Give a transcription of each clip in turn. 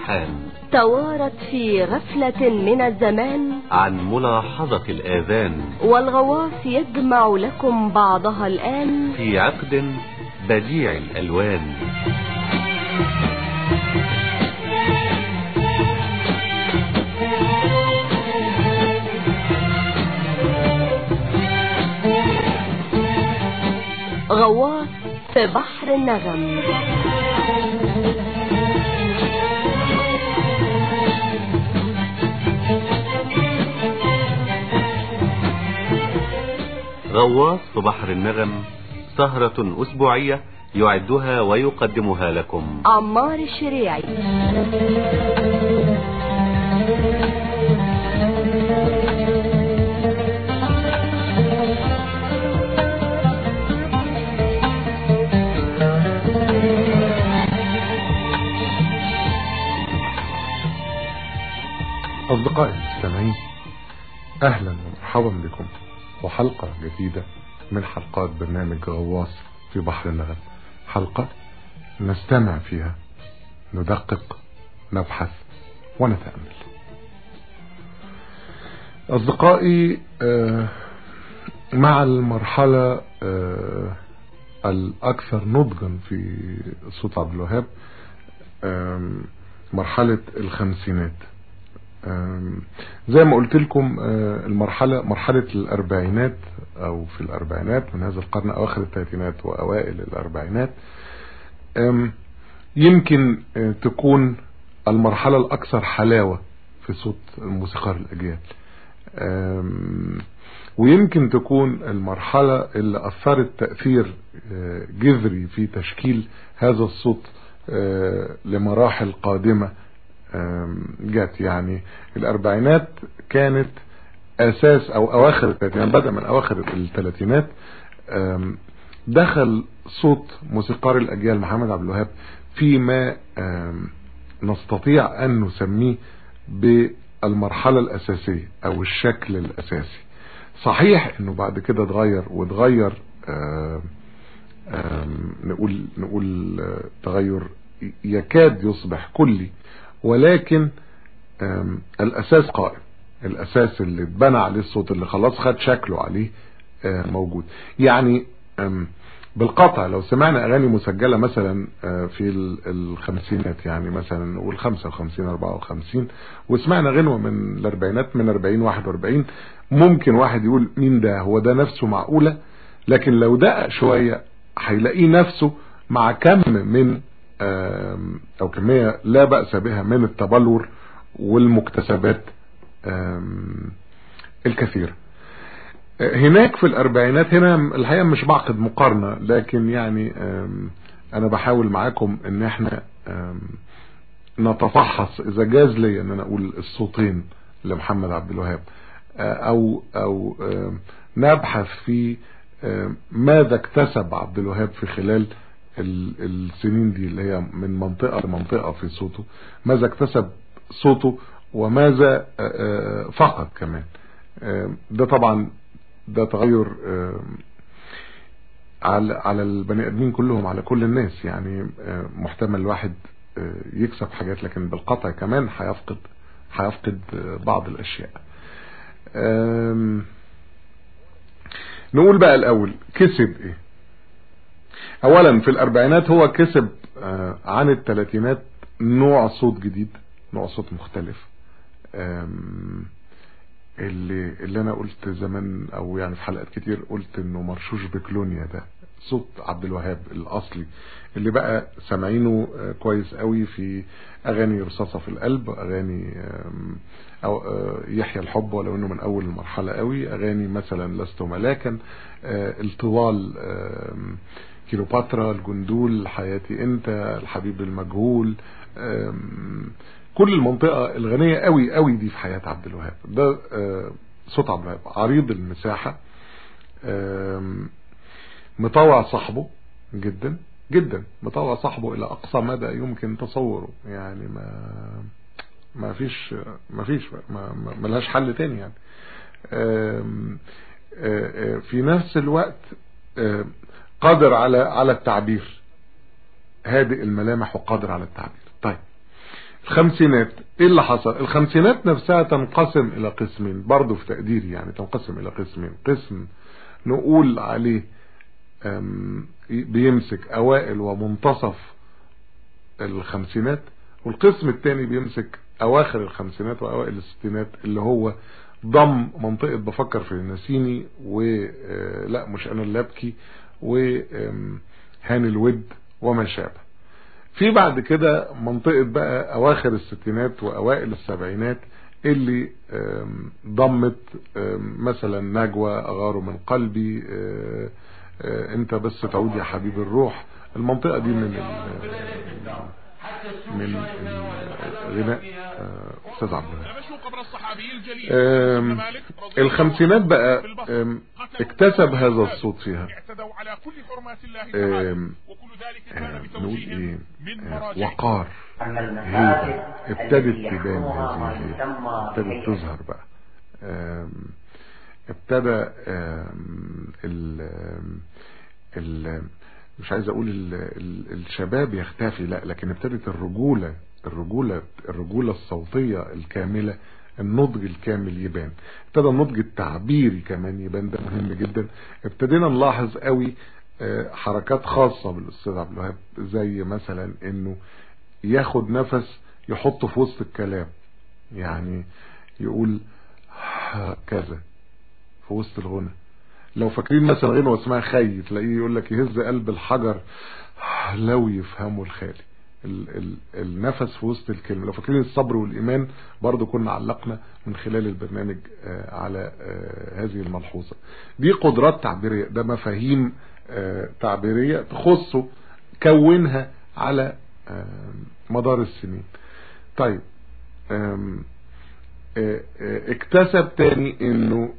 الألحان توارت في غفلة من الزمان عن ملاحظة الآذان والغواص يجمع لكم بعضها الآن في عقد بديع الألوان غواص في بحر النغم غواص في بحر النغم سهرة أسبوعية يعدها ويقدمها لكم عمار الشريعي أصدقائي المستمعين أهلا ومرحبا بكم وحلقة جديدة من حلقات برنامج غواص في بحر النغم حلقة نستمع فيها ندقق نبحث ونتأمل أصدقائي آه، مع المرحلة آه، الأكثر نضجا في صوت عبد الوهاب آم، مرحلة الخمسينات آم، زي ما قلت لكم آه، المرحلة مرحلة الأربعينات أو في الأربعينات من هذا القرن أواخر الثلاثينات وأوائل الأربعينات آم، يمكن آه، تكون المرحلة الأكثر حلاوة في صوت موسيقار الأجيال آم، ويمكن تكون المرحلة اللي أثرت تأثير آه، جذري في تشكيل هذا الصوت آه، لمراحل قادمة آم، جت يعني الأربعينات كانت أساس أو أواخر الثلاثينات بدأ من أواخر الثلاثينات آم، دخل صوت موسيقار الأجيال محمد عبد الوهاب فيما آم، نستطيع أن نسميه بالمرحلة الأساسية أو الشكل الأساسي صحيح أنه بعد كده اتغير واتغير آم، آم، نقول نقول آه، تغير يكاد يصبح كلي ولكن آم، الأساس قائم الأساس اللي اتبنى عليه الصوت اللي خلاص خد شكله عليه آه، موجود يعني آم، بالقطع لو سمعنا أغاني مسجلة مثلا آه، في ال- الخمسينات يعني مثلا نقول 55 54 وسمعنا غنوة من الأربعينات من 40 41 ممكن واحد يقول مين ده هو ده نفسه معقولة لكن لو دقق شوية هيلاقيه نفسه مع كم من آم، او كمية لا بأس بها من التبلور والمكتسبات آم، الكثيرة آه، هناك في الاربعينات هنا الحقيقة مش بعقد مقارنة لكن يعني آم، انا بحاول معاكم ان احنا آم، نتفحص اذا جاز لي ان انا اقول الصوتين لمحمد عبد الوهاب آه، او او آم، نبحث في آم، ماذا اكتسب عبد الوهاب في خلال ال- السنين دي اللي هي من منطقة لمنطقة في صوته ماذا اكتسب صوته وماذا آه، آه، فقد كمان آم، ده طبعا ده تغير آم، على على البني ادمين كلهم على كل الناس يعني آه، محتمل الواحد آه، يكسب حاجات لكن بالقطع كمان هيفقد هيفقد آه، بعض الاشياء آم، نقول بقى الاول كسب ايه اولا في الاربعينات هو كسب آه، عن الثلاثينات نوع صوت جديد نوع صوت مختلف آم، اللي اللي انا قلت زمان او يعني في حلقات كتير قلت انه مرشوش بكلونيا ده صوت عبد الوهاب الاصلي اللي بقى سامعينه آه، كويس قوي في اغاني رصاصة في القلب اغاني آم، او آه، يحيى الحب ولو انه من اول المرحلة قوي اغاني مثلا لست ملاكا آه، الطوال آم، كيلوباترا الجندول حياتي انت الحبيب المجهول آم، كل المنطقة الغنية قوي قوي دي في حياة عبد الوهاب ده آه، صوت عبد الوهاب عريض المساحة آم، مطوع صاحبه جدا جدا مطوع صاحبه الى اقصى مدى يمكن تصوره يعني ما ما فيش ما فيش ما ما- ملهاش حل تاني يعني آم، آه، آه، في نفس الوقت آه، قادر على على التعبير هادئ الملامح وقادر على التعبير طيب الخمسينات ايه اللي حصل الخمسينات نفسها تنقسم الى قسمين برضو في تقديري يعني تنقسم الى قسمين قسم نقول عليه بيمسك اوائل ومنتصف الخمسينات والقسم الثاني بيمسك اواخر الخمسينات واوائل الستينات اللي هو ضم منطقة بفكر في النسيني ولا مش انا اللي ابكي وهاني الود وما شابه في بعد كده منطقة بقى اواخر الستينات واوائل السبعينات اللي ضمت مثلا نجوى اغار من قلبي انت بس تعود يا حبيب الروح المنطقة دي من من غناء استاذ عبد الوهاب الخمسينات بقى اكتسب هذا الصوت فيها نقول ايه وقار هيبة ابتدت تبان هذه الهيبة ابتدت تظهر بقى ابتدى ال ال مش عايز اقول ال ال الشباب يختفي لا لكن ابتدت الرجولة الرجولة الرجولة الصوتية الكاملة النضج الكامل يبان ابتدى النضج التعبيري كمان يبان ده مهم جدا ابتدينا نلاحظ قوي حركات خاصة بالاستاذ عبد الوهاب زي مثلا انه ياخد نفس يحطه في وسط الكلام يعني يقول كذا في وسط الغنى لو فاكرين مثلا غنوة اسمها خي تلاقيه يقول لك يهز قلب الحجر لو يفهموا الخالي ال ال النفس في وسط الكلمة لو فاكرين الصبر والإيمان برضو كنا علقنا من خلال البرنامج آه على آه هذه الملحوظة دي قدرات تعبيرية ده مفاهيم آه تعبيرية تخصه كونها على مدار السنين طيب اكتسب تاني انه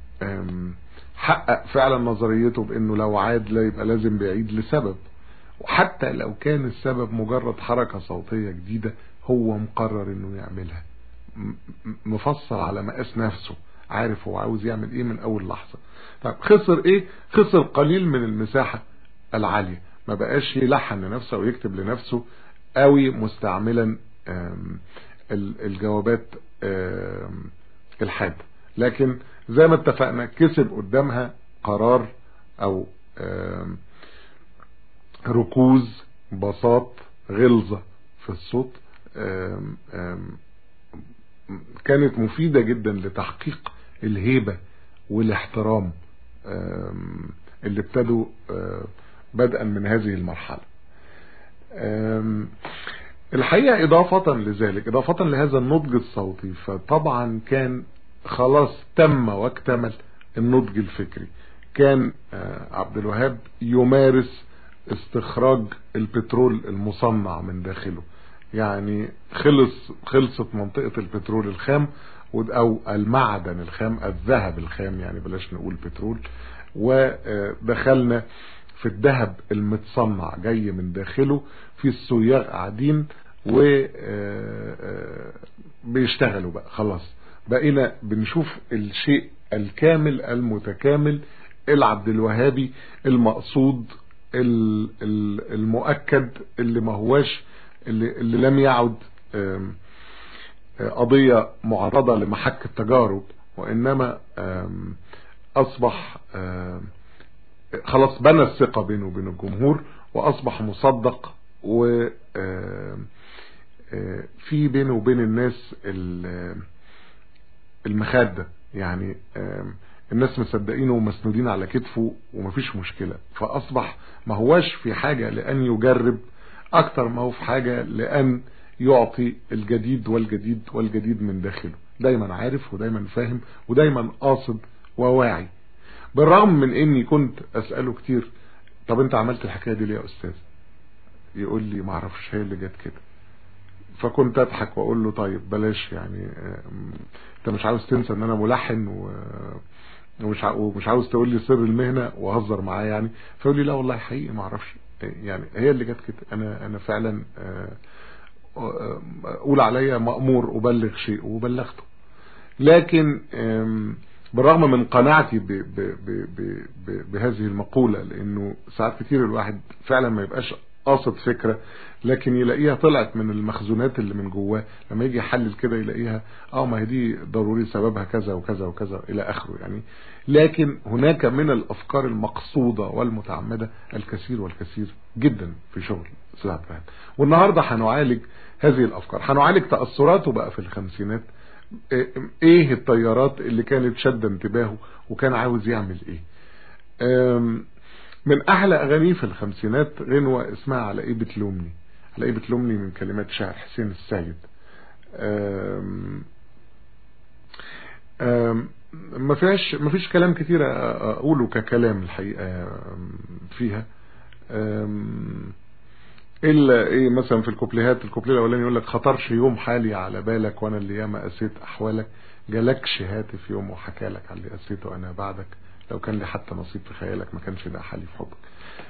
حقق فعلا نظريته بانه لو عاد لا يبقى لازم بيعيد لسبب وحتى لو كان السبب مجرد حركة صوتية جديدة هو مقرر انه يعملها مفصل على مقاس نفسه عارف هو عاوز يعمل ايه من اول لحظة طيب خسر ايه خسر قليل من المساحة العالية ما بقاش يلحن لنفسه ويكتب لنفسه قوي مستعملا الجوابات الحادة لكن زي ما اتفقنا كسب قدامها قرار او ركوز بساط غلظة في الصوت كانت مفيدة جدا لتحقيق الهيبة والاحترام اللي ابتدوا بدءا من هذه المرحلة الحقيقة اضافة لذلك اضافة لهذا النضج الصوتي فطبعا كان خلاص تم واكتمل النضج الفكري كان عبد الوهاب يمارس استخراج البترول المصنع من داخله يعني خلص خلصت منطقة البترول الخام او المعدن الخام الذهب الخام يعني بلاش نقول بترول ودخلنا في الذهب المتصنع جاي من داخله في الصياغ قاعدين و بيشتغلوا بقى خلاص بقينا بنشوف الشيء الكامل المتكامل العبد الوهابي المقصود المؤكد اللي ما هواش اللي, اللي لم يعد قضية معرضة لمحك التجارب وإنما أصبح خلاص بنى الثقة بينه وبين الجمهور وأصبح مصدق و في بينه وبين الناس المخادة يعني الناس مصدقينه ومسنودين على كتفه ومفيش مشكلة فأصبح ما هواش في حاجة لأن يجرب أكتر ما هو في حاجة لأن يعطي الجديد والجديد والجديد من داخله دايما عارف ودايما فاهم ودايما قاصد وواعي بالرغم من اني كنت اسأله كتير طب انت عملت الحكاية دي ليه يا استاذ يقول لي معرفش هي اللي جت كده فكنت اضحك واقول له طيب بلاش يعني انت مش عاوز تنسى ان انا ملحن و ومش ومش عاوز تقول لي سر المهنه واهزر معاه يعني فيقول لي لا والله حقيقي ما اعرفش يعني هي اللي جت كده انا انا فعلا اقول عليا مأمور ابلغ شيء وبلغته لكن بالرغم من قناعتي ب ب ب ب ب بهذه المقولة لانه ساعات كتير الواحد فعلا ما يبقاش قاصد فكرة لكن يلاقيها طلعت من المخزونات اللي من جواه لما يجي يحلل كده يلاقيها اه ما هي دي ضروري سببها كذا وكذا وكذا الى اخره يعني لكن هناك من الافكار المقصودة والمتعمدة الكثير والكثير جدا في شغل سيد عبد الوهاب والنهاردة هنعالج هذه الافكار هنعالج تأثراته بقى في الخمسينات ايه التيارات اللي كانت شد انتباهه وكان عاوز يعمل ايه من احلى اغانيه في الخمسينات غنوة اسمها على ايه بتلومني على ايه بتلومني من كلمات شاعر حسين السيد أم أم ما فيهاش ما فيش كلام كتير اقوله ككلام الحقيقة فيها الا ايه مثلا في الكوبليهات الكوبليه الاولاني يقول لك خطرش يوم حالي على بالك وانا اللي ياما قسيت احوالك جالكش هاتف يوم وحكى لك على اللي قسيته انا بعدك لو كان لي حتى نصيب في خيالك ما كانش ده حالي في حبك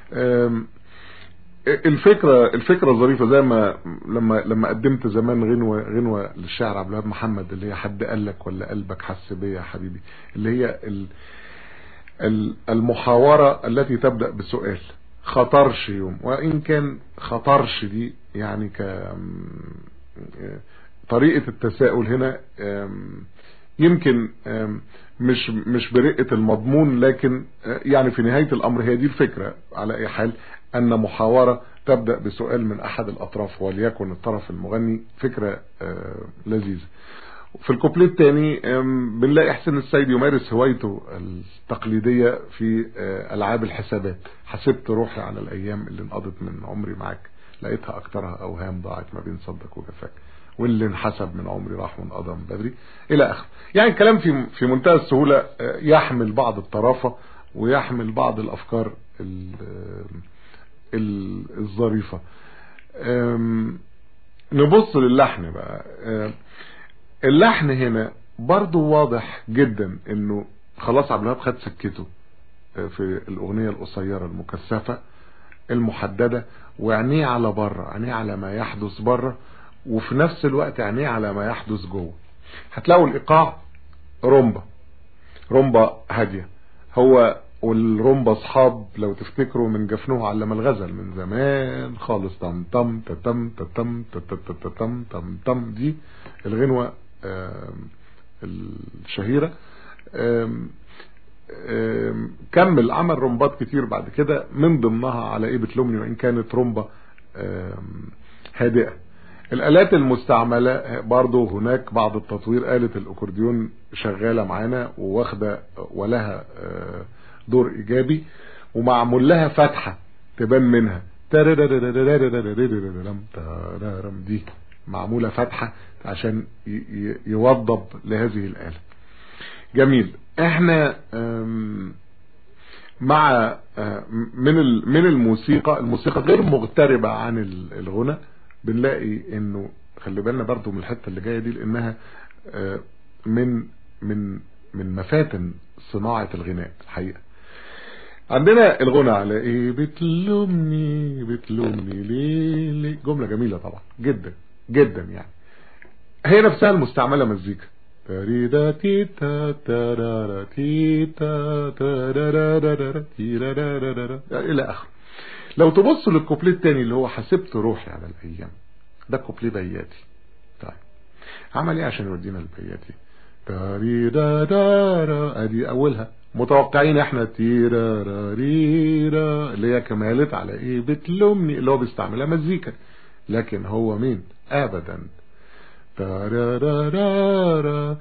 الفكرة الفكرة ظريفة زي ما لما لما قدمت زمان غنوة غنوة للشاعر عبد الوهاب محمد اللي هي حد قال لك ولا قلبك حس بيا يا حبيبي اللي هي المحاورة التي تبدأ بسؤال خطرش يوم وإن كان خطرش دي يعني ك طريقة التساؤل هنا يمكن مش مش برقة المضمون لكن يعني في نهاية الأمر هي دي الفكرة على أي حال أن محاورة تبدأ بسؤال من أحد الأطراف وليكن الطرف المغني فكرة لذيذة في الكوبليه الثاني بنلاقي حسين السيد يمارس هوايته التقليدية في ألعاب الحسابات حسبت روحي على الأيام اللي انقضت من عمري معاك لقيتها أكترها أوهام ضاعت ما بين صدق وجفاك واللي انحسب من عمري راح وانقضى من بدري إلى آخر يعني الكلام في في منتهى السهولة يحمل بعض الطرافة ويحمل بعض الأفكار الظريفة نبص للحن بقى اللحن هنا برضو واضح جدا انه خلاص عبد الوهاب خد سكته في الاغنية القصيرة المكثفة المحددة وعينيه على بره عينيه على ما يحدث بره وفي نفس الوقت عينيه على ما يحدث جوه هتلاقوا الايقاع رومبا رومبا هادية هو والرومبا اصحاب لو تفتكروا من جفنوه علم الغزل من زمان خالص تم تم تم تم تم تم تم تم دي الغنوة الشهيرة كمل عمل رومبات كتير بعد كده من ضمنها على ايه بتلومني وان كانت رومبا هادئة الالات المستعملة برضو هناك بعض التطوير آلة الاكورديون شغالة معانا وواخدة ولها دور ايجابي ومعمول لها فتحة تبان منها دي معمولة فتحة عشان يوضب لهذه الآلة جميل احنا مع من من الموسيقى الموسيقى غير مغتربة عن الغنى بنلاقي انه خلي بالنا برضو من الحتة اللي جاية دي لانها من من من مفاتن صناعة الغناء الحقيقة عندنا الغنى على ايه بتلومني بتلومني ليه ليه جملة جميلة طبعا جدا جدا يعني هي نفسها المستعملة مزيكا تاريدا تيتا تارارا تيتا تارارا تيرارارا الى اخره لو تبصوا للكوبليه التاني اللي هو حسبت روحي على الايام ده كوبليه بياتي طيب عمل ايه عشان يودينا البياتي تاريدا دارا ادي اولها متوقعين احنا تيرارا ريرا اللي هي كمالت على ايه بتلومني اللي هو بيستعملها مزيكا لكن هو مين ابدا تارارارا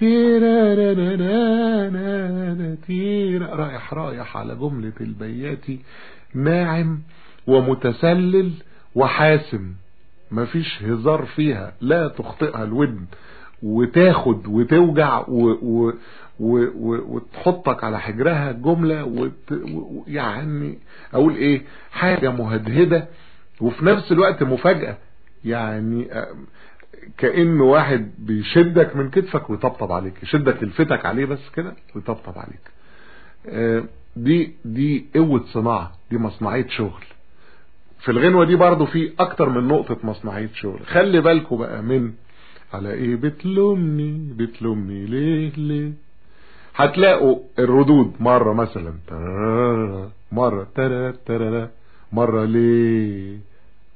تيرارارارا تيرا رايح رايح على جملة البياتي ناعم ومتسلل وحاسم مفيش هزار فيها لا تخطئها الودن وتاخد وتوجع و و و و وتحطك على حجرها جملة وت و يعني اقول ايه حاجة مهدهدة وفي نفس الوقت مفاجأة يعني كأن واحد بيشدك من كتفك ويطبطب عليك يشدك يلفتك عليه بس كده ويطبطب عليك دي دي قوة صناعة دي مصنعية شغل في الغنوة دي برضو في اكتر من نقطة مصنعية شغل خلي بالكوا بقى من على ايه بتلومني بتلومني ليه ليه هتلاقوا الردود مرة مثلا مرة ترى ترى مرة ليه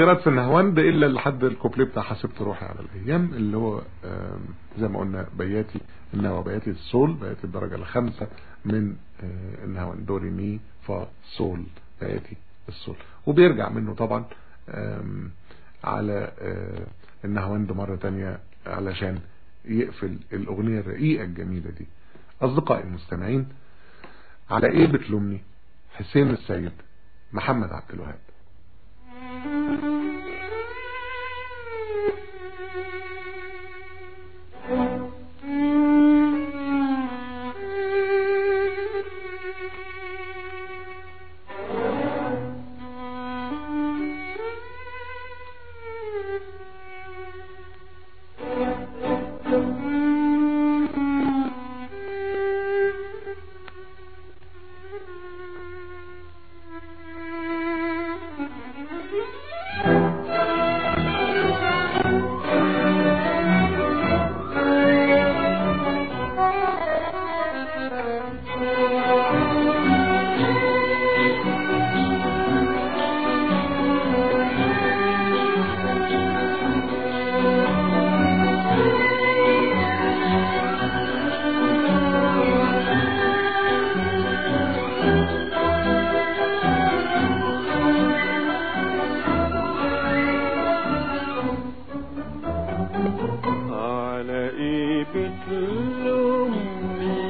تغييرات في النهواند الا لحد الكوبليه بتاع حسبت روحي على الايام اللي هو آم، زي ما قلنا بياتي انه بياتي السول بياتي الدرجه الخامسه من آه، النهواند دوري مي فا سول بياتي السول وبيرجع منه طبعا آم، على آه، النهواند مره تانية علشان يقفل الاغنيه الرقيقه الجميله دي اصدقائي المستمعين على ايه بتلومني حسين السيد محمد عبد الوهاب على ايه بتلومني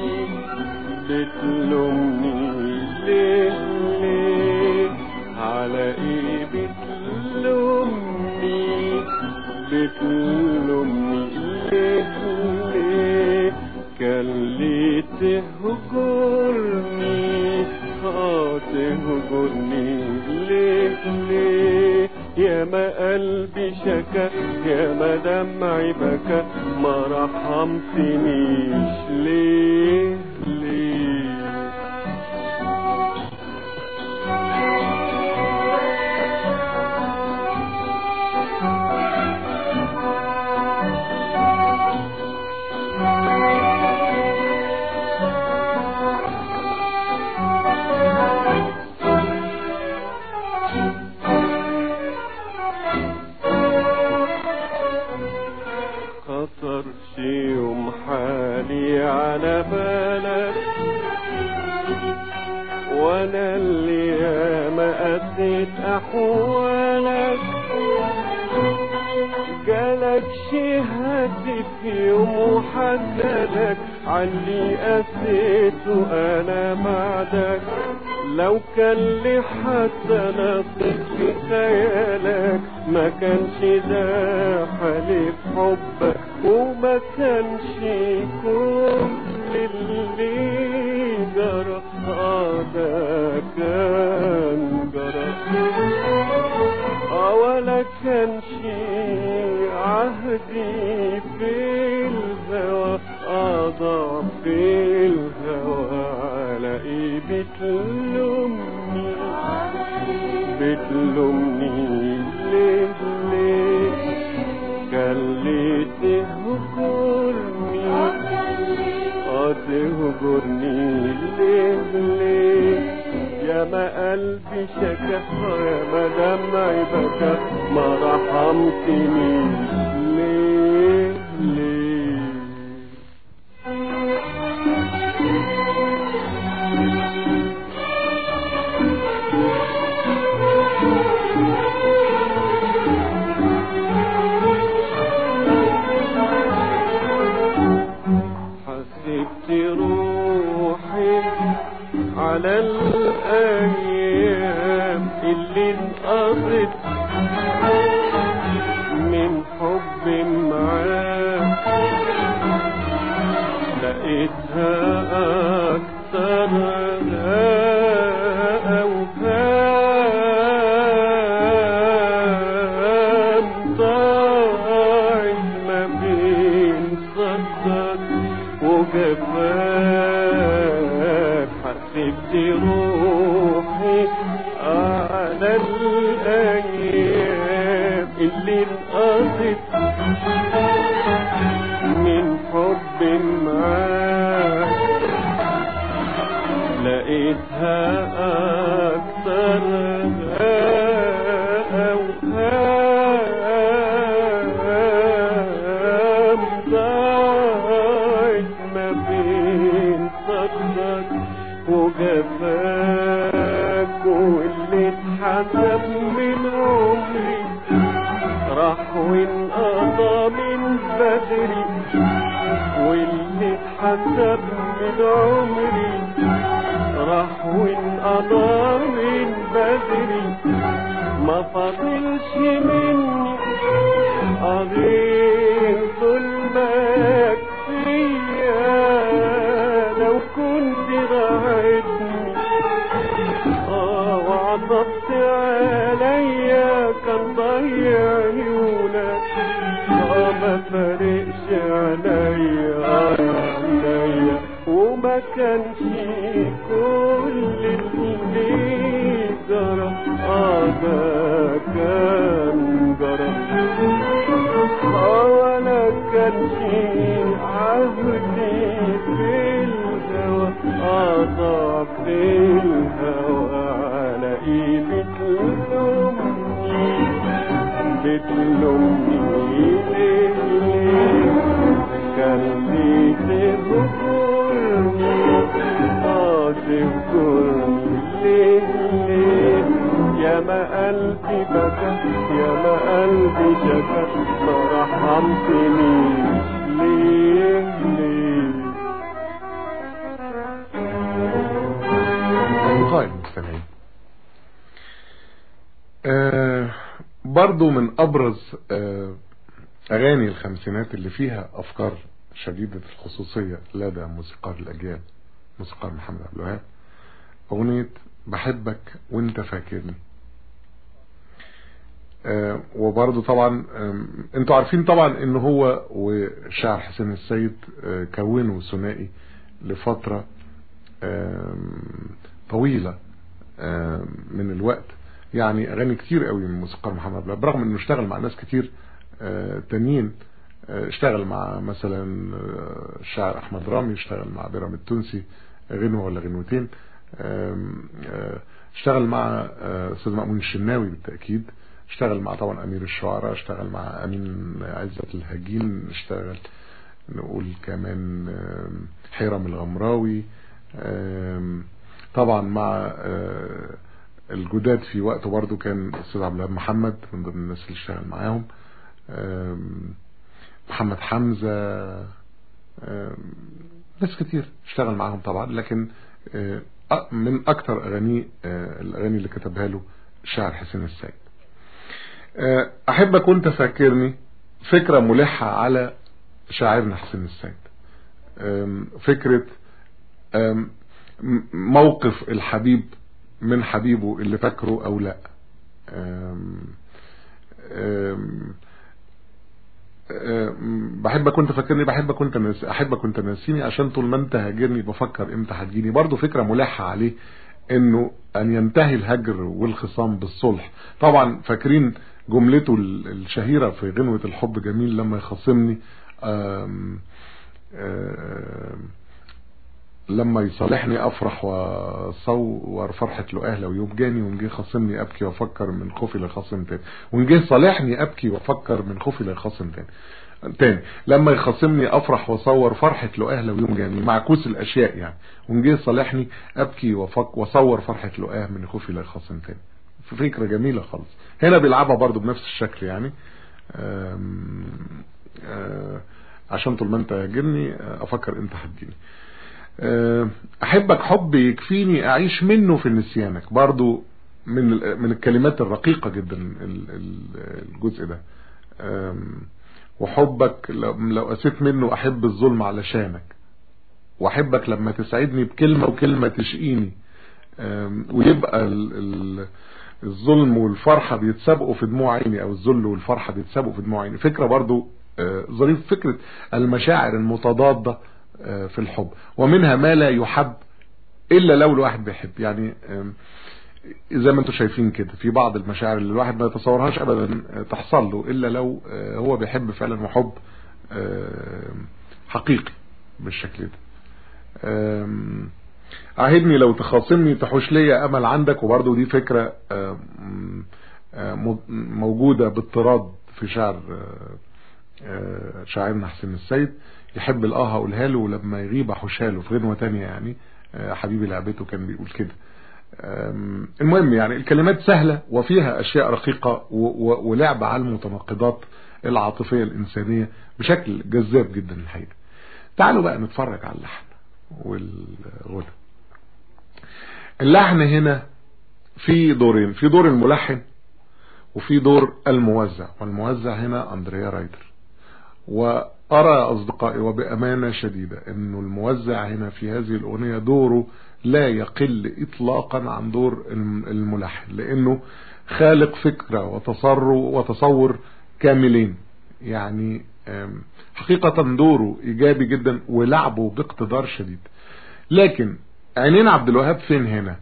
بتلومني ليه ليه على ايه بتلومني بتلومني ليه ليه كان ليه تهجرني اه تهجرني ليه ليه يا ما قلبي شكا يا ما دمعي بكى ما رحمتنيش ليه ليه خطر شي يوم حالي على بالك وانا اللي ياما قسيت احوالك جالك شي هاتف يوم وحكالك عني قسيته انا بعدك لو كان لي حتى نصيب في خيالك ما كانش ده حليف حبك وما كانش كل اللي جرى آه ده كان جرى آه ولا كان شي عهدي في الهوى أضع في الهوى على إيه بتلومني بتلومني ليه ليه كان ليه تهجرني اه تهجرني ليه ليه يا ما قلبي شكا يا ما دمعي بكى ما رحمتنيش ليه ليه حسبت روحي على الأيام اللي انقضت لقيتها أكثر أوهام ضاعت ما بين صدك وجفاك حسبت روحي على الأيام اللي انقضت من حب معاك لقيتها أكثر أوهام ضاعت ما بين صدرك وجفاك واللي اتحسب من عمري راح وانقضى من بدري واللي اتحسب من عمري راح وانقضى من بدري ما فاضلش مني غير ظلمك فيا لو كنت راعدني اه وعطفت عليا كان ضيع عيونك اه ما فارقش عليا عليا وما كانش كل اللي جرى اه ده كان جرى اه ولا كانش عهدي في الهوى اه ضاع في الهوى على ايدي تلومني بتلومني ليه ليه كان لي تذكرني اه تذكرني ليه ليه يا ما قلبي بكى يا ما قلبي شكى ما رحمتنيش ليه ليه أصدقائي المستمعين آه برضو من أبرز آه أغاني الخمسينات اللي فيها أفكار شديدة الخصوصية لدى موسيقار الأجيال موسيقار محمد عبد الوهاب أغنية بحبك وانت فاكرني آه وبرضو طبعا آم، انتوا عارفين طبعا ان هو وشاعر حسين السيد آه كونوا ثنائي لفترة آم، طويلة آم، من الوقت يعني اغاني كتير قوي من موسيقار محمد عبد الوهاب برغم انه اشتغل مع ناس كتير آه، تانيين آه، اشتغل مع مثلا آه، الشاعر احمد رامي اشتغل مع بيرام التونسي غنوة ولا غنوتين آم، آه، اشتغل مع آه، استاذ مأمون الشناوي بالتأكيد اشتغل مع طبعا امير الشعراء اشتغل مع امين عزت الهجين اشتغل نقول كمان آم، حيرم الغمراوي آم، طبعا مع آه، الجداد في وقته برضو كان الاستاذ عبد الوهاب محمد من ضمن الناس اللي اشتغل معاهم آم، محمد حمزة آم، ناس كتير اشتغل معاهم طبعا لكن آه، أ- من اكتر اغانيه آه، الاغاني اللي كتبها له الشاعر حسين السيد آه، احبك وانت فاكرني فكرة ملحة على شاعرنا حسين السيد آم، فكرة آم، م- موقف الحبيب من حبيبه اللي فاكره او لا آم، آم، آم، بحبك وانت فاكرني بحبك وانت ناس احبك وانت ناسيني عشان طول ما انت هاجرني بفكر امتى هتجيني برضه فكرة ملحة عليه انه ان ينتهي الهجر والخصام بالصلح طبعا فاكرين جملته ال- الشهيرة في غنوة الحب جميل لما يخاصمني آم، آم، لما يصالحني افرح واصور فرحة لقاه لو يبجاني وان جه خاصمني ابكي وافكر من خوفي لخصم تاني وان جه صالحني ابكي وافكر من خوفي لخصم تاني تاني لما يخاصمني افرح واصور فرحة لقاه لو يوم جاني معكوس الاشياء يعني وان جه صالحني ابكي وافك واصور فرحة لقاه من خوفي لخصم تاني فكرة جميلة خالص هنا بيلعبها برضو بنفس الشكل يعني آم، آه، عشان طول ما انت هاجرني آه، افكر انت هتجيني آه، احبك حب يكفيني اعيش منه في نسيانك برضو من ال- من الكلمات الرقيقة جدا ال- ال- الجزء ده آم، وحبك لو لو قسيت منه احب الظلم علشانك واحبك لما تسعدني بكلمة وكلمة تشقيني آم، ويبقى ال- ال- الظلم والفرحة بيتسابقوا في دموع عيني او الذل والفرحة بيتسابقوا في دموع عيني فكرة برضو آه، ظريف فكرة المشاعر المتضادة آه، في الحب ومنها ما لا يحب الا لو الواحد بيحب يعني آم، زي ما انتم شايفين كده في بعض المشاعر اللي الواحد ما يتصورهاش ابدا آه، تحصل له الا لو آه، هو بيحب فعلا وحب آه، حقيقي بالشكل ده آم، عاهدني لو تخاصمني تحوش ليا امل عندك وبرضه دي فكرة آم، آه، مو- موجودة باضطراد في شعر آه، آه، شاعرنا حسين السيد يحب الاه هقولها له ولما يغيب احوشها له في غنوة تانية يعني آه، حبيبي لعبته كان بيقول كده آم، المهم يعني الكلمات سهلة وفيها اشياء رقيقة و- و- ولعب على المتناقضات العاطفية الانسانية بشكل جذاب جدا الحقيقة تعالوا بقى نتفرج على اللحن والغنى اللحن هنا في دورين في دور الملحن وفي دور الموزع والموزع هنا اندريا رايدر وارى يا اصدقائي وبامانه شديده انه الموزع هنا في هذه الاغنيه دوره لا يقل اطلاقا عن دور الم- الملحن لانه خالق فكره وتصر وتصور كاملين يعني آم، حقيقه دوره ايجابي جدا ولعبه باقتدار شديد لكن عينين عبد الوهاب فين هنا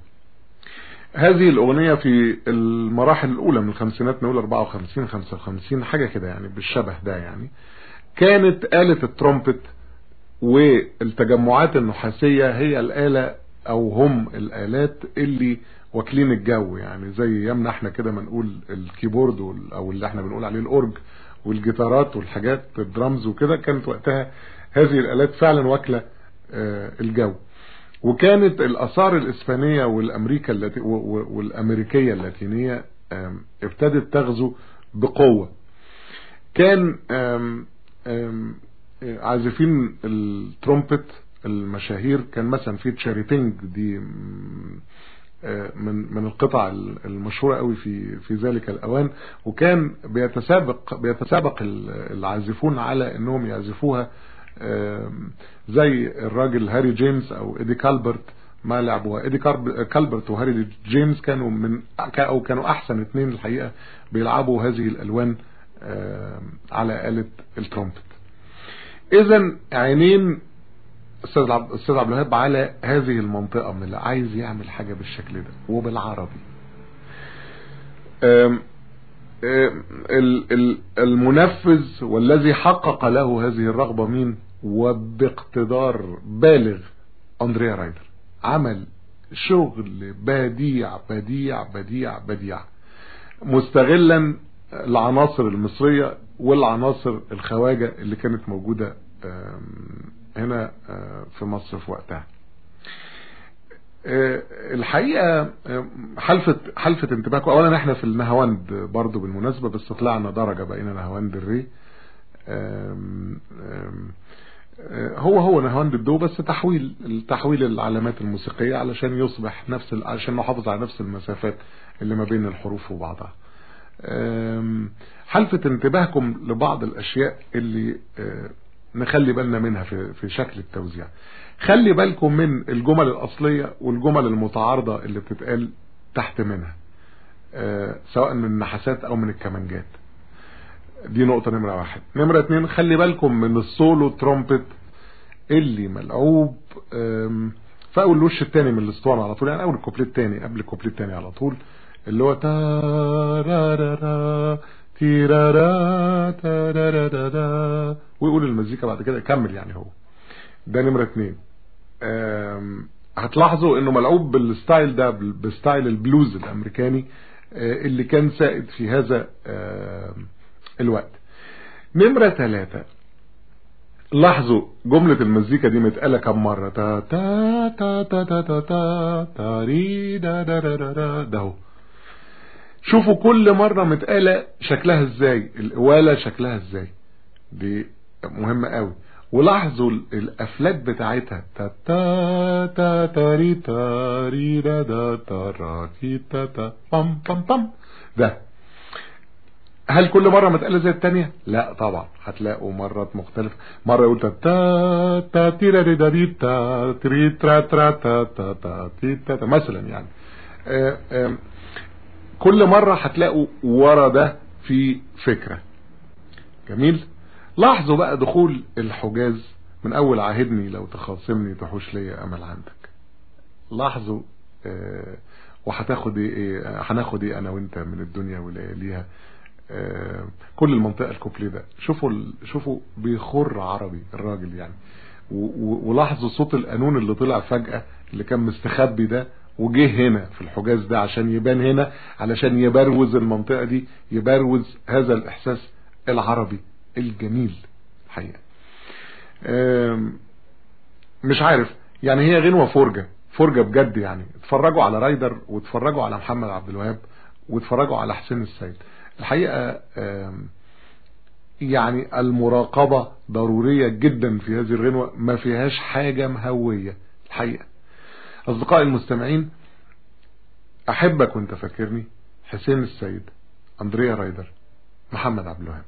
هذه الأغنية في المراحل الأولى من الخمسينات نقول 54 55 حاجة كده يعني بالشبه ده يعني كانت آلة الترومبت والتجمعات النحاسية هي الآلة أو هم الآلات اللي واكلين الجو يعني زي يمنا احنا كده ما نقول الكيبورد وال- أو اللي احنا بنقول عليه الأورج والجيتارات والحاجات الدرامز وكده كانت وقتها هذه الآلات فعلا واكلة آه، الجو وكانت الآثار الإسبانية والأمريكا اللاتي و- و- والأمريكية اللاتينية آم، ابتدت تغزو بقوة كان آم، آم، عازفين الترومبت المشاهير كان مثلا في تشاري بينج دي مم، آه، من من القطع المشهوره قوي في في ذلك الاوان وكان بيتسابق بيتسابق العازفون على انهم يعزفوها آم، زي الراجل هاري جيمس او ايدي كالبرت ما لعبوها ايدي كارب- كالبرت وهاري جيمس كانوا من او كانوا احسن اثنين الحقيقه بيلعبوا هذه الالوان آم، على آلة الترومبت اذا عينين استاذ عبد استاذ عبد الوهاب على هذه المنطقه من اللي عايز يعمل حاجه بالشكل ده وبالعربي آم، آم، ال- ال- المنفذ والذي حقق له هذه الرغبه مين وباقتدار بالغ اندريا رايدر عمل شغل بديع بديع بديع بديع مستغلا العناصر المصرية والعناصر الخواجة اللي كانت موجودة آم، هنا آه، في مصر في وقتها آه، الحقيقة آم، حلفت حلفت انتباهكم اولا احنا في النهاوند برضو بالمناسبة بس طلعنا درجة بقينا نهاوند الري آم، آم، آه، هو هو نهاوند الدو بس تحويل تحويل العلامات الموسيقية علشان يصبح نفس ال- علشان نحافظ على نفس المسافات اللي ما بين الحروف وبعضها آم، حلفت انتباهكم لبعض الاشياء اللي آه، نخلي بالنا منها في في شكل التوزيع خلي بالكم من الجمل الاصليه والجمل المتعارضه اللي بتتقال تحت منها آه، سواء من النحاسات او من الكمانجات دي نقطة نمرة واحد نمرة اتنين خلي بالكم من السولو ترومبت اللي ملعوب آم، في اول الوش التاني من الاسطوانة على طول يعني اول الكوبليه التاني قبل الكوبليه التاني على طول اللي هو تارارارا تيرارا تارارارا ويقول المزيكا بعد كده يكمل يعني هو ده نمرة اتنين آم، هتلاحظوا انه ملعوب بالستايل ده بال- بستايل البلوز الامريكاني آه، اللي كان سائد في هذا آم، الوقت نمرة ثلاثة لاحظوا جملة المزيكا دي متقالة كم مرة تا تا تا تا تا تا تا تاري دا دا دا دا دا ده هو شوفوا كل مرة متقالة شكلها ازاي القوالة شكلها ازاي دي مهمة قوي ولاحظوا ال- الافلات بتاعتها تا تا تا تاري تاري دا دا تا را كي تا تا بام بام بام ده هل كل مرة متقالة زي التانية لا طبعا هتلاقوا مرات مختلفة مرة يقول تا تا تا تيرا ري دا دي تا تري ترا ترا تا تا تا تي تا تا مثلا يعني آه، آه، كل مرة هتلاقوا ورا ده في فكرة جميل لاحظوا بقى دخول الحجاز من اول عاهدني لو تخاصمني تحوش ليا امل عندك لاحظوا آه، وهتاخد ايه إيه، هناخد ايه انا وانت من الدنيا ولياليها آه، كل المنطقة الكوبليه ده شوفوا ال- شوفوا بيخر عربي الراجل يعني و- و- ولاحظوا صوت القانون اللي طلع فجأة اللي كان مستخبي ده وجه هنا في الحجاز ده عشان يبان هنا علشان يبروز المنطقة دي يبروز هذا الإحساس العربي الجميل الحقيقة آم، مش عارف يعني هي غنوة فرجة فرجة بجد يعني اتفرجوا على رايدر واتفرجوا على محمد عبد الوهاب واتفرجوا على حسين السيد الحقيقة آم، يعني المراقبة ضرورية جدا في هذه الغنوة ما فيهاش حاجة مهوية الحقيقة أصدقائي المستمعين أحبك وانت فاكرني حسين السيد أندريا رايدر محمد عبد الوهاب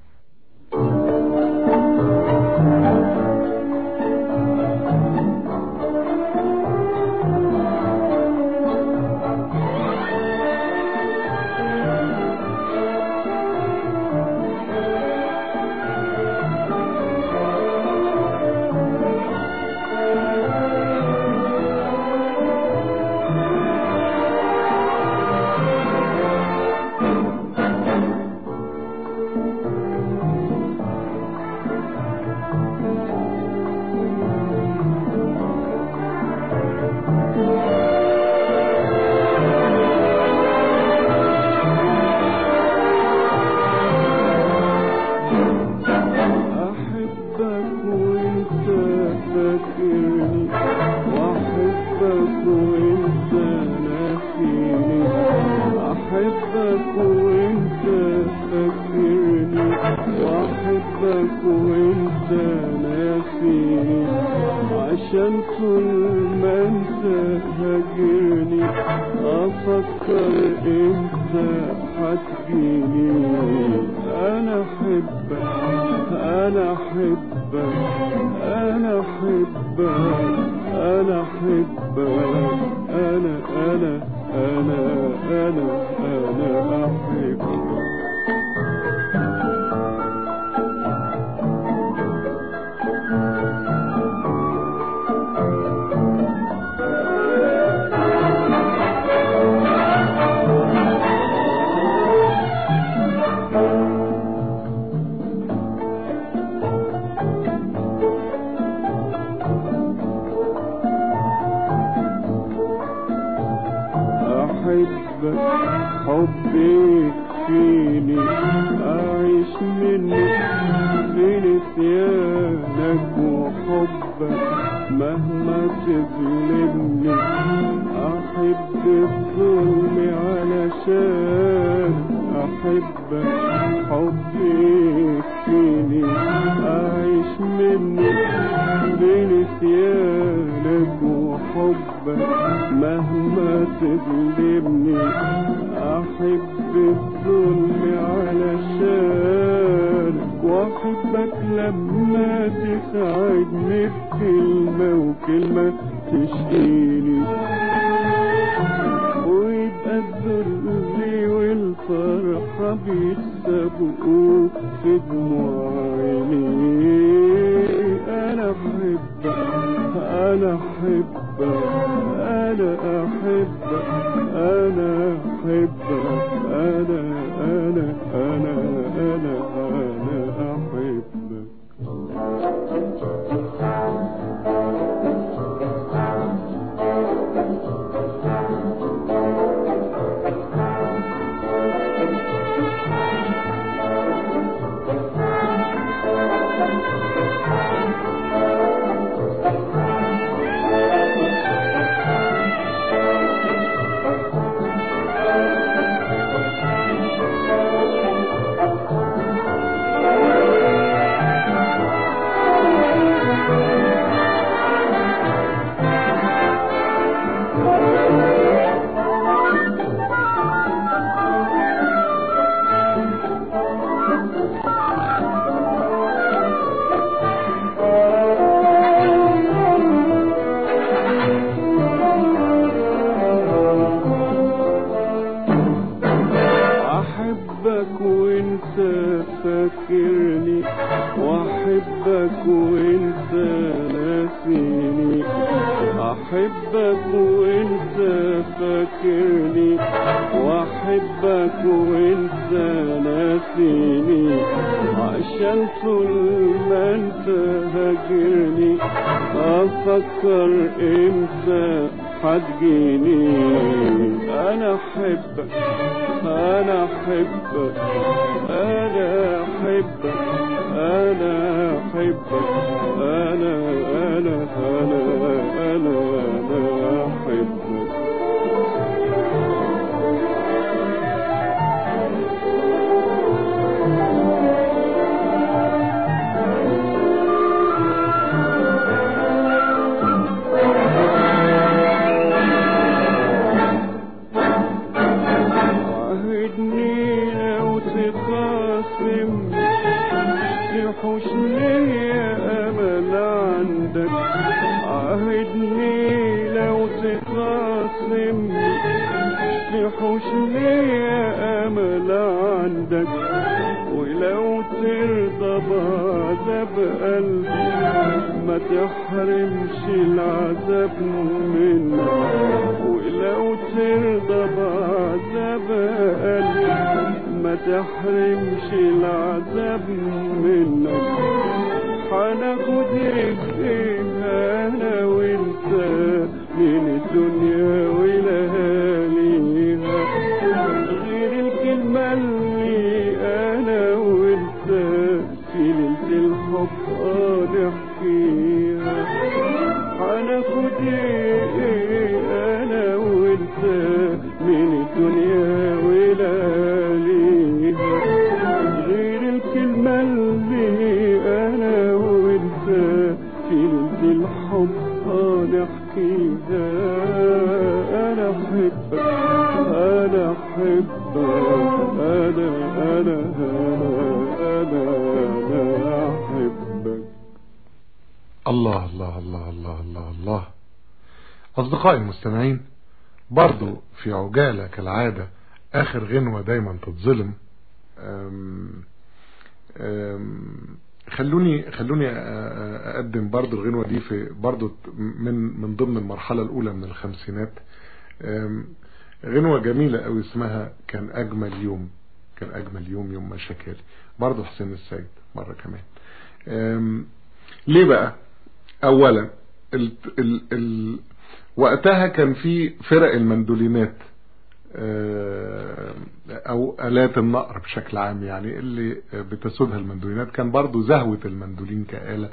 أحبك وانت فاكرني وأحبك وانت ناسيني أحبك وانت فاكرني وأحبك وانت ناسيني عشان طول ما انت هاجرني أفكر انت هتجيني أنا أحبك أنا أحبك أنا أحبك أنا أحبك أنا أنا أنا أنا أنا أحبك أحبك حبي فيني أعيش منك في نسيانك وحبك مهما تظلمني أحب الظلم علشان أحبك حبي فيني أعيش منك بنسيانك وحبك مهما تظلمني أحب الظلم علشانك وأحبك لما تساعدني بكلمة وكلمة تشقيني ويبقى الذل والفرحة بيتسابقوا في دموع عيني أنا أحبك أنا أحبك أنا أحبك أنا أحبك أنا أنا أنا أنا أنا أحبك احبك وانت ناسيني احبك وانت فاكرني واحبك وانت ناسيني عشان طول ما انت هاجرني افكر امتى هتجيني انا احبك انا احبك انا احبك انا احبك انا انا انا انا انا احبك عهدني لو تخاصم تحوشني يا امل عندك عهدني لو تخاصم تحوشني يا امل عندك ولو ترضى بعذاب قلبي ما تحرمش العذاب منك ولو ترضى بعذاب قلبي ما تحرمش العذاب منك هناخد ايه انا وانت من الدنيا ولياليها غير الكلمة اللي انا وانت في ليلة الحب اه نحكيها هناخد ايه انا وانت من الدنيا ولياليها غير الكلمة اللي انا وانت في ليلة الحب اه نحكيها انا احبك انا احبك انا انا انا انا انا احبك الله الله الله الله الله الله أصدقائي المستمعين برضو في عجالة كالعادة آخر غنوة دايما تتظلم أم أم خلوني خلوني أقدم برضو الغنوة دي في برضو من من ضمن المرحلة الأولى من الخمسينات أم غنوة جميلة أوي اسمها كان أجمل يوم كان أجمل يوم يوم ما شكالي برضو حسين السيد مرة كمان أم ليه بقى اولا ال ال ال وقتها كان في فرق المندولينات او الات النقر بشكل عام يعني اللي بتسودها المندولينات كان برضو زهوة المندولين كآلة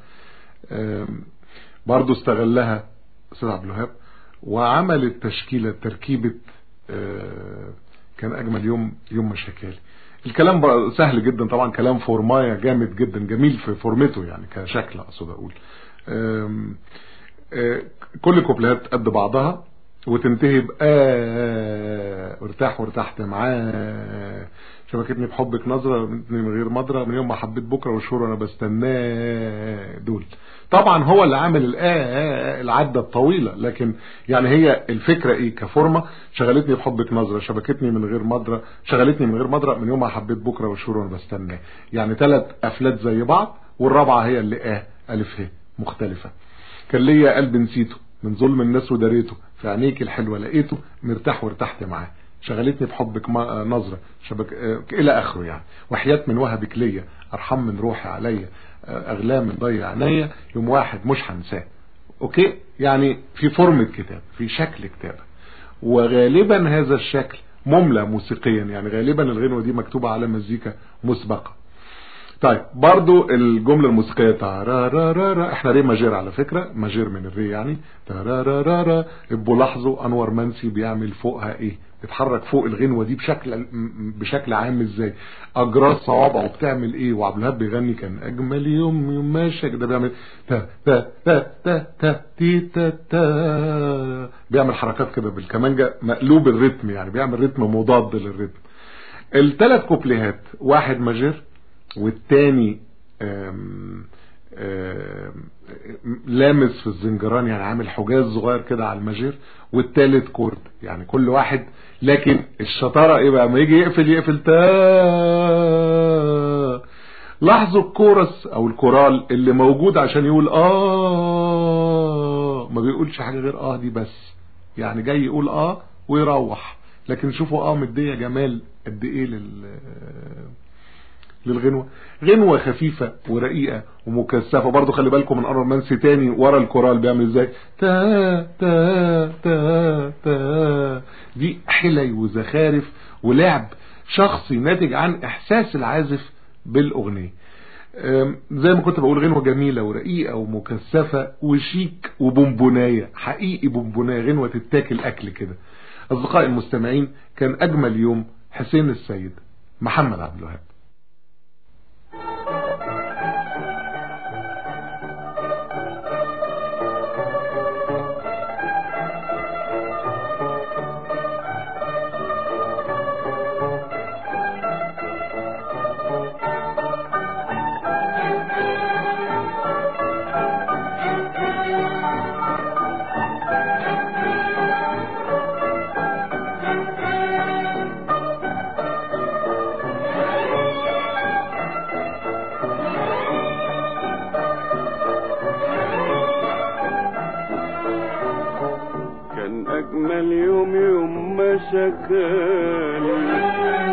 برضو استغلها استاذ عبد الوهاب وعملت تشكيلة تركيبة كان اجمل يوم يوم مشاكالي الكلام سهل جدا طبعا كلام فورمايا جامد جدا جميل في فورمته يعني كشكل اقصد اقول أم أه كل كوبلات قد بعضها وتنتهي ب آه ارتاح وارتحت معاه شبكتني بحبك نظرة من غير مضرة من يوم ما حبيت بكرة والشهور انا بستناه دول طبعا هو اللي عامل الآه العدة الطويلة لكن يعني هي الفكرة ايه كفورمة شغلتني بحبك نظرة شبكتني من غير مضرة شغلتني من غير مضرة من يوم ما حبيت بكرة والشهور وانا بستناه يعني ثلاث افلات زي بعض والرابعة هي اللي اه الف ه مختلفة كان ليا قلب نسيته من ظلم الناس وداريته في عينيك الحلوة لقيته مرتاح وارتحت معاه شغلتني بحبك نظرة شبك اه الى اخره يعني وحياة من وهبك ليا ارحم من روحي عليا اغلى من ضيع عينيا يوم واحد مش هنساه اوكي يعني في فورمة كتاب في شكل كتاب وغالبا هذا الشكل مملى موسيقيا يعني غالبا الغنوة دي مكتوبة على مزيكا مسبقة طيب برضو الجملة الموسيقية تارارارا احنا ري ماجير على فكرة ماجير من الري يعني تارارارا ابو لاحظوا انور منسي بيعمل فوقها ايه بيتحرك فوق الغنوة دي بشكل بشكل عام ازاي اجراس صوابعه بتعمل ايه وعبد الوهاب بيغني كان اجمل يوم يوم ماشي ده بيعمل تا تا تا تا تا تي تا تا بيعمل حركات كده بالكمانجة مقلوب الريتم يعني بيعمل رتم مضاد للريتم الثلاث كوبليهات واحد ماجير والتاني آم آم لامس في الزنجران يعني عامل حجاز صغير كده على الماجير والتالت كورد يعني كل واحد لكن الشطارة ايه بقى ما يجي يقفل يقفل تا لاحظوا الكورس او الكورال اللي موجود عشان يقول اه ما بيقولش حاجة غير اه دي بس يعني جاي يقول اه ويروح لكن شوفوا اه مدية جمال قد ايه لل للغنوة غنوة خفيفة ورقيقة ومكثفة برضو خلي بالكم من أمر منسي تاني ورا الكورال بيعمل ازاي تا تا تا تا دي حلي وزخارف ولعب شخصي ناتج عن إحساس العازف بالأغنية أم، زي ما كنت بقول غنوة جميلة ورقيقة ومكثفة وشيك وبونبوناية حقيقي بونبوناية غنوة تتاكل أكل كده أصدقائي المستمعين كان أجمل يوم حسين السيد محمد عبد الوهاب كان أجمل يوم يوم ما شكاني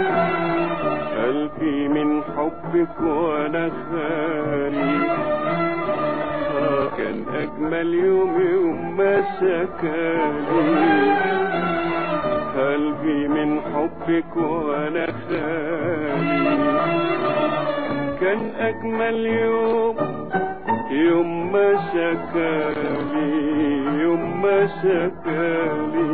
قلبي من حبك وأنا خالي آه، كان أجمل يوم يوم ما شكاني قلبي من حبك وأنا خالي كان أجمل يوم يوم ما شكالي يوم ما شكالي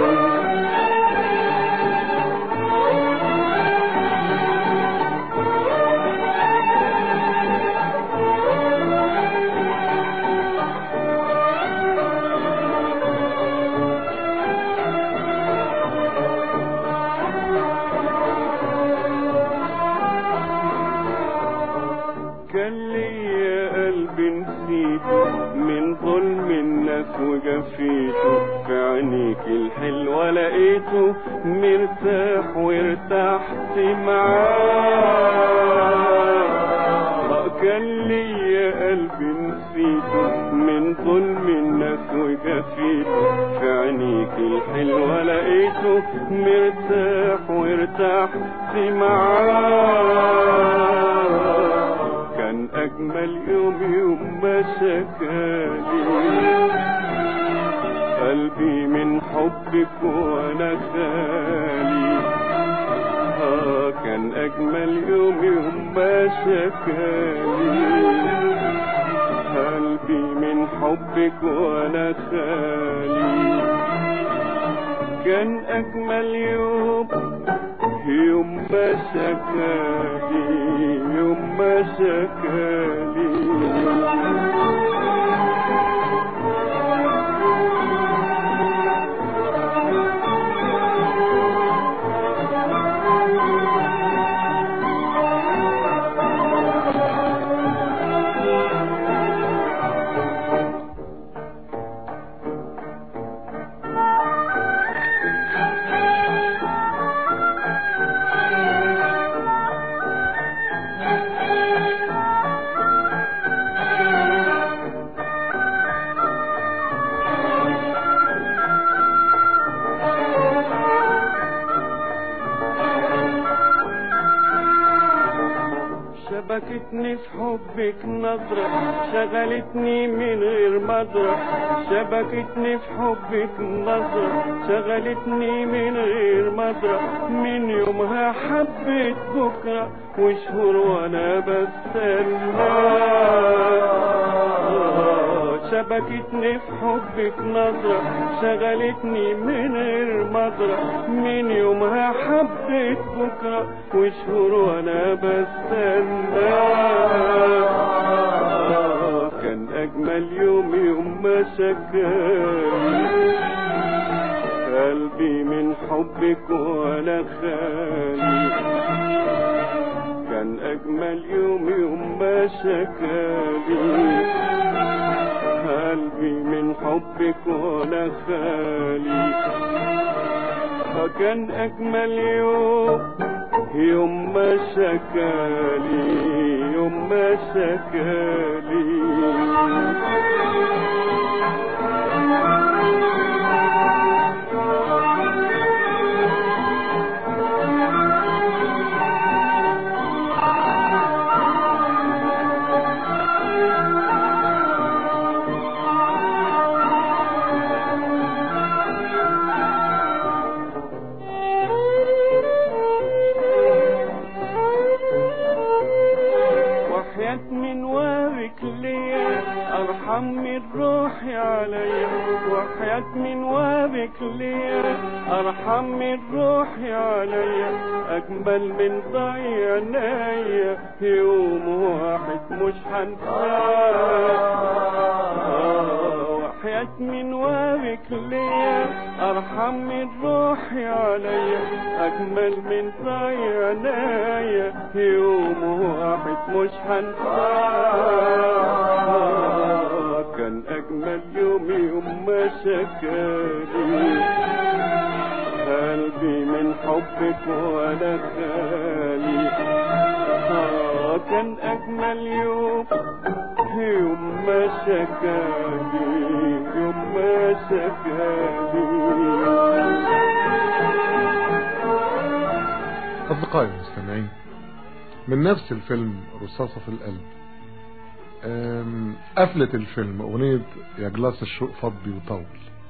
كان ليا قلب نسيته من ظلم الناس وجفيته في عينيك الحلوة لقيته مرتاح وارتحت معاه كان ليا قلب نسيته من ظلم الناس وجفيته في عينيك الحلوة لقيته مرتاح وارتحت معاه كان أجمل يوم يوم ما شكالي قلبي من حبك وأنا خالي آه كان أجمل يوم يوم ما شكالي قلبي من حبك وأنا خالي كان أجمل يوم يوم ما شكالي يوم ما شكالي شبكتني في حبك نظرة شغلتني من غير مدرة شبكتني في حبك نظرة شغلتني من غير مدرة من يومها حبيت بكرة وشهور وانا بستنى شبكتني في حبك نظرة شغلتني من غير مدرة من يومها حبيت بكرة وشهور وانا بستنى كان اجمل يوم يوم ما شكاني قلبي من حبك وانا خالي كان اجمل يوم يوم ما شكالي قلبي من حبك وانا خالي فكان اجمل يوم يوم ما شكالي يوم ما شكالي وحياة من وارك ليا ارحم من روحي عليا وحياة من وارك ليا ارحم من روحي عليا اجمل من ضيع عينيا يوم واحد مش هنساه وحياة من وارك ليا ارحم من روحي عليا اجمل من ضيع عينيا يوم واحد مش هنساه كان اجمل يوم يوم ما شكالي قلبي من حبك وانا خالي آه كان اجمل يوم يوم ما شكالي يوم ما شكالي أصدقائي المستمعين من نفس الفيلم رصاصة في القلب أم، قفلة الفيلم أغنية يا جلاس الشوق فض بيطول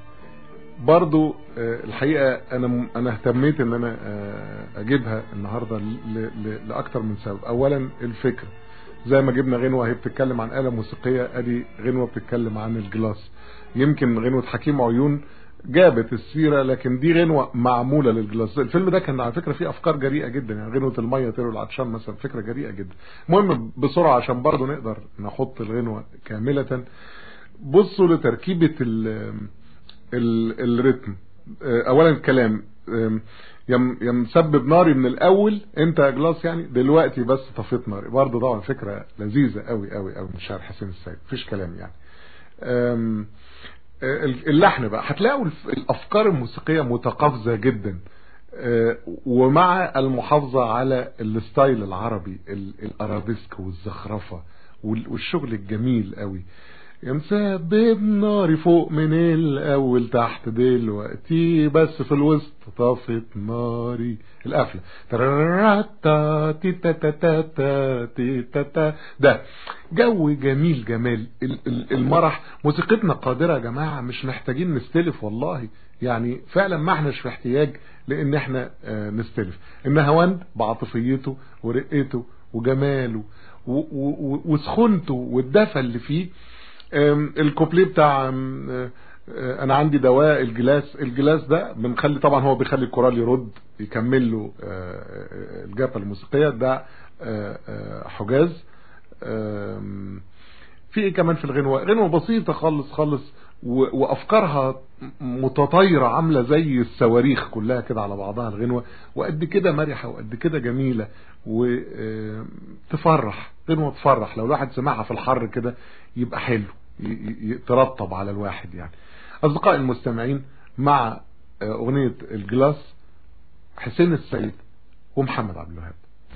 برضو آه، الحقيقة أنا أنا اهتميت إن أنا آه، أجيبها النهاردة ل- ل- لأكتر من سبب أولا الفكرة زي ما جبنا غنوة هي بتتكلم عن آلة موسيقية أدي غنوة بتتكلم عن الجلاس يمكن غنوة حكيم عيون جابت السيرة لكن دي غنوة معمولة للجلاس الفيلم ده كان على فكرة فيه أفكار جريئة جدا يعني غنوة المية تلو العطشان مثلا فكرة جريئة جدا المهم بسرعة عشان برضو نقدر نحط الغنوة كاملة بصوا لتركيبة ال ال الريتم آه، اولا الكلام آم، يم يم مسبب ناري من الاول انت يا جلاس يعني دلوقتي بس طفيت ناري برضه طبعا فكره لذيذه قوي قوي قوي من شاعر حسين السيد مفيش كلام يعني آم، آه، اللحن بقى هتلاقوا الف- الافكار الموسيقيه متقافزه جدا آه، ومع المحافظه على الستايل العربي ال- الارابيسك والزخرفه وال- والشغل الجميل قوي يا مسبب ناري فوق من الاول تحت دلوقتي بس في الوسط طفت ناري القفله ترارتا تي تا تا تا تا تي تا تا ده جو جميل جمال ال- ال- المرح موسيقتنا قادره يا جماعه مش محتاجين نستلف والله يعني فعلا ما احناش في احتياج لان احنا آه، نستلف النهاوند بعاطفيته ورقته وجماله و- و- و- وسخونته والدفى اللي فيه آم، الكوبليه بتاع آم، آه، آه، انا عندي دواء الجلاس الجلاس ده بنخلي طبعا هو بيخلي الكورال يرد يكمل له آه، آه، الجبهه الموسيقيه ده آه، آه، حجاز آم، في ايه كمان في الغنوة غنوة بسيطة خالص خالص و- وافكارها متطايرة عاملة زي الصواريخ كلها كده على بعضها الغنوة وقد كده مرحة وقد كده جميلة وتفرح غنوة تفرح لو الواحد سمعها في الحر كده يبقى حلو ي- ي- يترطب على الواحد يعني اصدقائي المستمعين مع آه، اغنية الجلاس حسين السيد ومحمد عبد الوهاب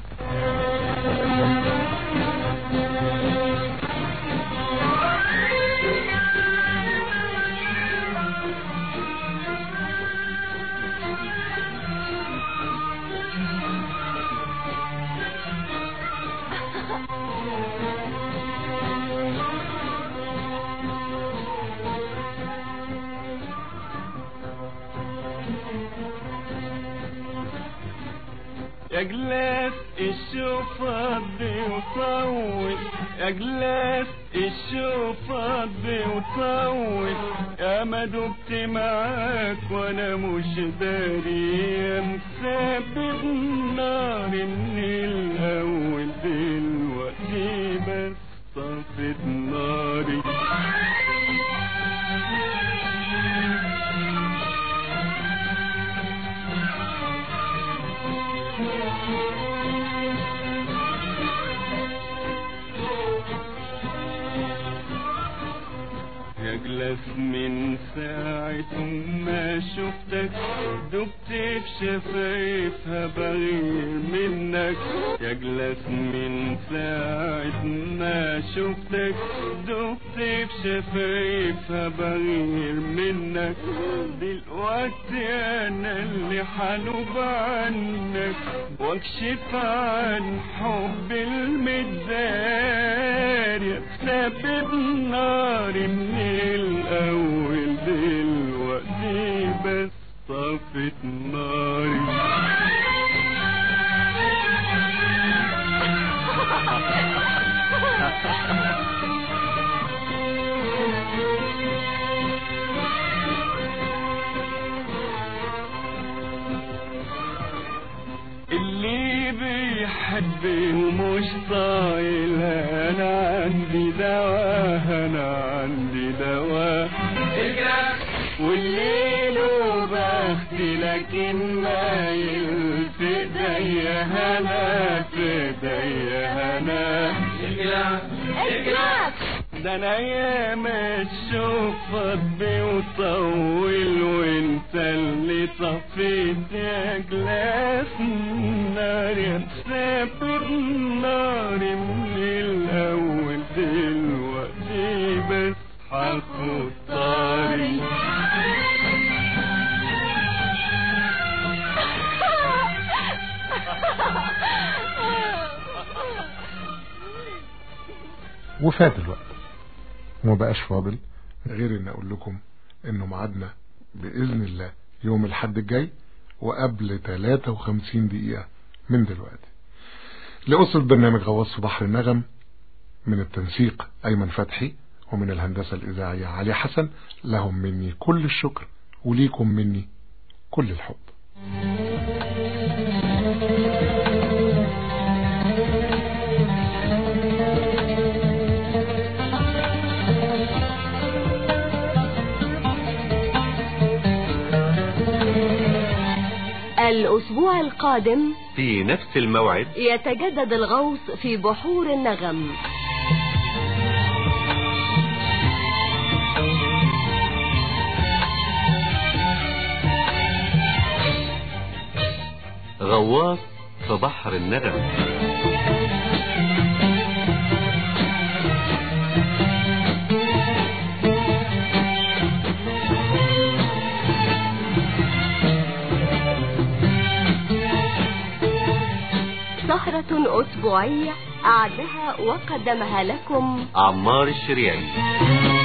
يا جلاس الشوف فضي وطول يا جلاس الشوف فضي وطول يا ما دبت معاك وانا مش داري يا مسبب نار من الاول دلوقتي بس طفت ناري يا جلس من ساعة ما شفتك دبت في شفايفها بغير منك يا جلس من ساعة ما شفتك دبت في شفايفها بغير منك دلوقتي انا اللي حنوب عنك واكشف عن حب المداري سبب ناري من الاول دلوقتي بس طفت ناري اللي بيحب ومش طايل انا عندي دواء انا عندي دواء والليل وبختي لكن مايل في ايديا هنا في ايديا هنا ده انا ياما اشوف قلبي وطول وانت اللي طفيت يا جلاس النار يا مسافر ناري من الاول دلوقتي بس هاخد طاري وفات الوقت وما بقاش فاضل غير ان اقول لكم انه ميعادنا باذن الله يوم الحد الجاي وقبل 53 دقيقة من دلوقتي لأسرة برنامج غواص في بحر النغم من التنسيق أيمن فتحي ومن الهندسة الإذاعية علي حسن لهم مني كل الشكر وليكم مني كل الحب الأسبوع القادم في نفس الموعد يتجدد الغوص في بحور النغم غواص في بحر النغم سهرة أسبوعية أعدها وقدمها لكم عمار الشريعي